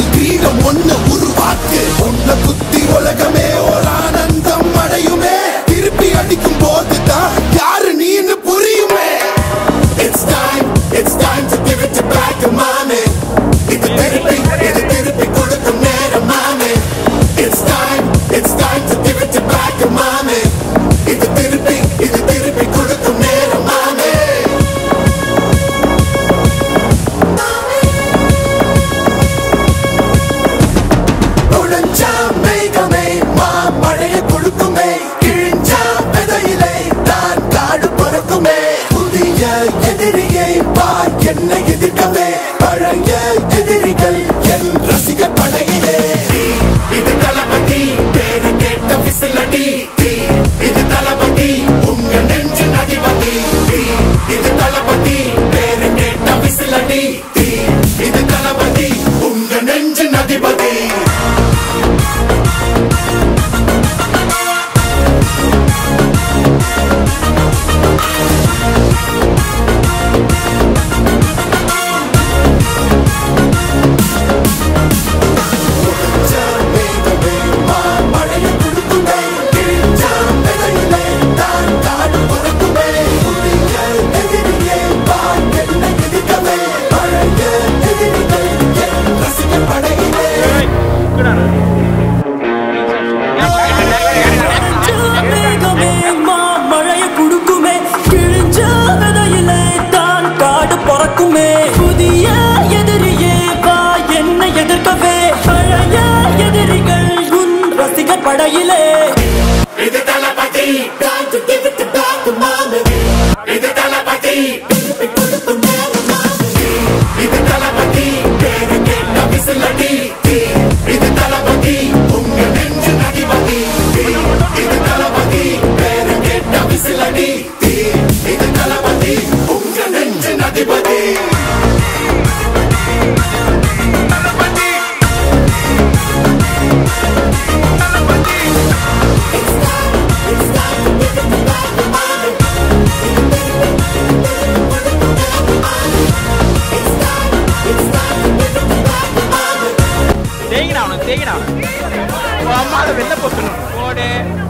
கிரீடம் ஒண்ணு உருவாக்கு உன்னை குத்தி உலகமே ஒரு ஆனந்தம் அடையுமே திருப்பி அடிக்கும் போதுதான் யாரு நீன்னு புரியுமே It's time, it's time to give it to back to mommy. இது திருப்பி, இது திருப்பி கொடுக்கும் நேரம் மாமே. It's time, it's time to give it to back to mommy. இது திருப்பி, இது திருப்பி கொடுக்கும் நேரம் மாமே. நுழைஞ்சா மேகமே, மாமழையை கொடுக்குமே. கிழிஞ்சா விதையிலே தான் காடு பிறக்குமே. புதிய எதிரியை வா என்னை எதிர்க்கவே பழைய எதிரிகள் என் ரசிகர் படையிலே இது தளபதி பேரு கேட்ட விசிலடி இது தளபதி உங்க நெஞ்சு அதிபதி இது தளபதி பேரு கேட்ட விசிலடி இது தளபதி உங்க நெஞ்சு அதிபதி மேகமே மழைய குடுக்குமே கிழிஞ்ச விதையிலே தான் காடு பிறக்குமே புதிய எதிரியே வா என்னை எதிர்க்கவே பழைய எதிரிகள் உன் ரசிகர் படையிலே இது தளபதி time to give it back to mommy. இது தளபதி திருப்பி கொடுக்கும் நேரம் மாமி. இது தளபதி பேரு கேட்ட விசிலடி இது தளபதி உங்க நெஞ்சு அதிபதி இது தளபதி பேரு கேட்ட விசிலடி இது தளபதி உங்க நெஞ்சு அதிபதி தேய்ங்கடா அவனுக்கு தேய்ங்கடா அவனுக்கு அம்மா அதை வெளில போட்டுணும் போடு